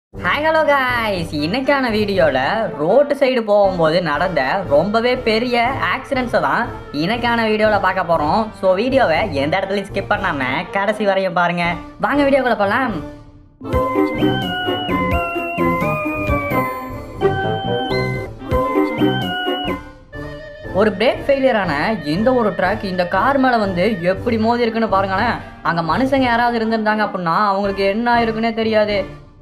hi hello guys இன்னைக்கான வீடியோவில் road side போகும்போது நடந்த ரொம்பவே பெரிய ஆக்சிடென்ட்ஸை தான் இன்னைக்கான வீடியோவில் பார்க்க போகிறோம் ஸோ வீடியோவை எந்த இடத்துலையும் ஸ்கிப் பண்ணாமல் கடைசி வரையும் பாருங்கள் வாங்க வீடியோக்குள்ள போகலாம் ஒரு பிரேக் ஃபெயிலியரான இந்த ஒரு ட்ரக் இந்த கார் மேலே வந்து எப்படி மோதி இருக்குன்னு பாருங்களேன் அங்கே மனுஷங்க யாராவது இருந்திருந்தாங்க அப்படின்னா அவங்களுக்கு என்ன ஆயிருக்குன்னே தெரியாது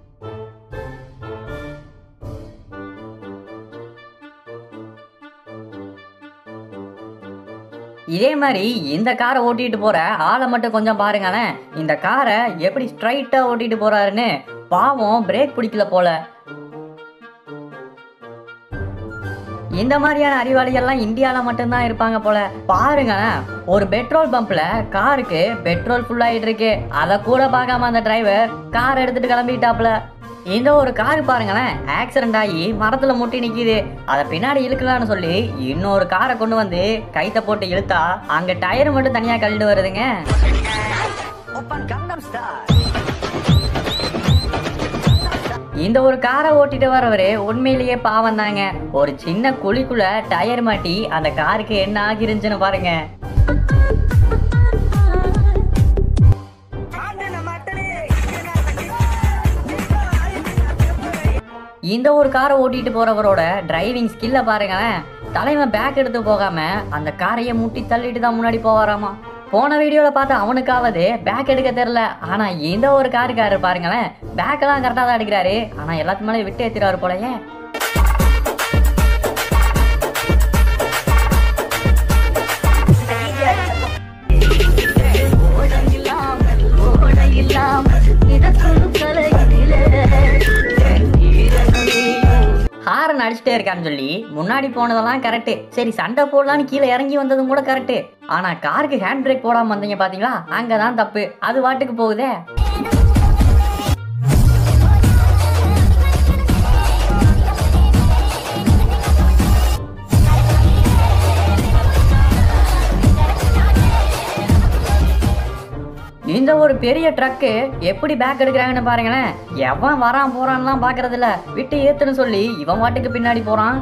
இதே மாதிரி இந்த காரை ஓட்டிட்டு போற ஆளை மட்டும் கொஞ்சம் பாருங்களேன் இந்த காரை எப்படி ஸ்ட்ரைட்டா ஓட்டிட்டு போறாருன்னு பாவம் பிரேக் பிடிக்கல போல இந்த மாதிரியான அறிவாளிகள்லாம் இந்தியாவில் மட்டும்தான் இருப்பாங்க போல பாருங்களேன் ஒரு பெட்ரோல் பம்ப்ல காருக்கு பெட்ரோல் ஃபுல் ஆயிட்டு இருக்கு அதை கூட பார்க்காம அந்த டிரைவர் கார் எடுத்துட்டு கிளம்பிட்டாப்ல இந்த ஒரு கார் பாருங்களேன் ஆக்சிடென்ட் ஆகி மரத்துல முட்டி நிக்குது அதை பின்னாடி இழுக்கலாம்னு சொல்லி இன்னொரு காரை கொண்டு வந்து கைத்த போட்டு இழுத்தா அங்க டயர் மட்டும் தனியா கழண்டு வருதுங்க இந்த ஒரு காரை ஓட்டிட்டு வரவரு உண்மையிலேயே பாவம் தாங்க ஒரு சின்ன குழிக்குள்ள டயர் மாட்டி அந்த காருக்கு என்ன ஆகிருந்துச்சுன்னு பாருங்க இந்த ஒரு காரை ஓட்டிட்டு போறவரோட டிரைவிங் ஸ்கில்ல பாருங்களேன் தலைவன் பேக் எடுத்து போகாம அந்த காரையே முட்டி தள்ளிட்டு தான் முன்னாடி போவாராமா போன வீடியோல பார்த்து அவனுக்காவது பேக் எடுக்க தெரியல ஆனா இந்த ஒரு காருக்காரு பாருங்களேன் பேக்கெல்லாம் கரெக்டாக தான் எடுக்கிறாரு ஆனா எல்லாத்து மேலே விட்டு ஏத்திடுவாரு போலயே ஹாரன் அடிச்சுட்டே இருக்கான்னு சொல்லி முன்னாடி போனதெல்லாம் கரெக்டு சரி சண்டை போடலான்னு கீழே இறங்கி வந்ததும் கூட கரெக்டு ஆனா காருக்கு ஹேண்ட் பிரேக் போடாம வந்தீங்க பாத்தீங்களா அங்கதான் தப்பு அது வாட்டுக்கு போகுதே இந்த ஒரு பெரிய ட்ரக்கு எப்படி பேக் எடுக்கிறாங்கன்னு பாருங்களேன் எவன் வரான் போறான்லாம் பாக்குறது இல்ல விட்டு ஏத்துன்னு சொல்லி இவன் வாட்டுக்கு பின்னாடி போறான்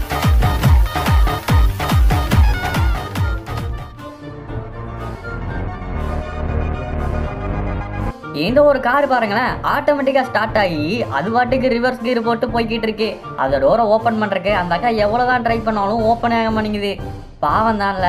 இந்த ஒரு கார் பாருங்களேன் ஆட்டோமேட்டிக்கா ஸ்டார்ட் ஆகி அது வாட்டுக்கு ரிவர்ஸ் கீர் போட்டு போய்கிட்டு இருக்கு அந்த டோரை ஓப்பன் பண்றதுக்கு அந்த அக்கா எவ்வளவுதான் ட்ரை பண்ணாலும் ஓப்பன் ஆக மாட்டேங்குது பாவம் தான்ல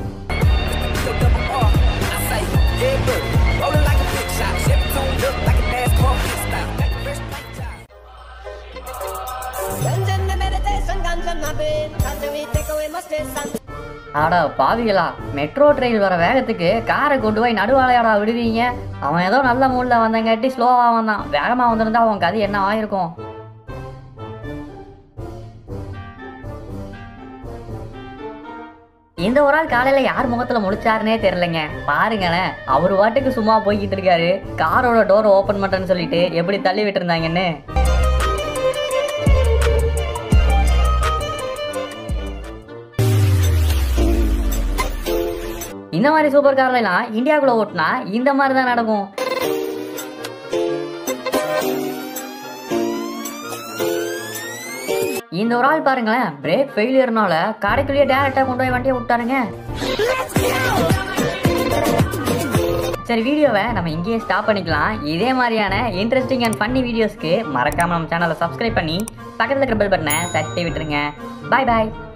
ஆடா பாவிகளா மெட்ரோ ட்ரெயின் வர வேகத்துக்கு காரை கொண்டு போய் நடுவாளையாடா விடுவீங்க அவன் ஏதோ நல்ல மூடில் வந்தங்காட்டி ஸ்லோவாக வந்தான் வேகமாக வந்திருந்தா அவன் கதை என்ன ஆயிருக்கும் இந்த ஒரு ஆள் காலையில யார் முகத்துல முழிச்சாருனே தெரியலங்க பாருங்களேன் அவர் வாட்டுக்கு சும்மா போய்கிட்டு இருக்காரு காரோட டோரை ஓபன் பண்றேன்னு சொல்லிட்டு எப்படி தள்ளி விட்டு இருந்தாங்கன்னு இந்த மாதிரி சூப்பர் கார்ல எல்லாம் இந்தியாவுக்குள்ள ஓட்டினா இந்த மாதிரி தான் நடக்கும் இந்த ஒரு ஆள் பாருங்களேன் பிரேக் ஃபெயிலியர்னால கடைக்குள்ளேயே டேரக்டா கொண்டு போய் வண்டியை விட்டாருங்க சரி வீடியோவை நம்ம இங்கேயே ஸ்டாப் பண்ணிக்கலாம் இதே மாதிரியான இன்ட்ரெஸ்டிங் அண்ட் ஃபன்னி வீடியோஸ்க்கு மறக்காம நம்ம சேனலை சப்ஸ்கிரைப் பண்ணி பக்கத்தில் இருக்கிற பெல் பட்டனை தட்டி விட்டுருங்க பாய் பாய்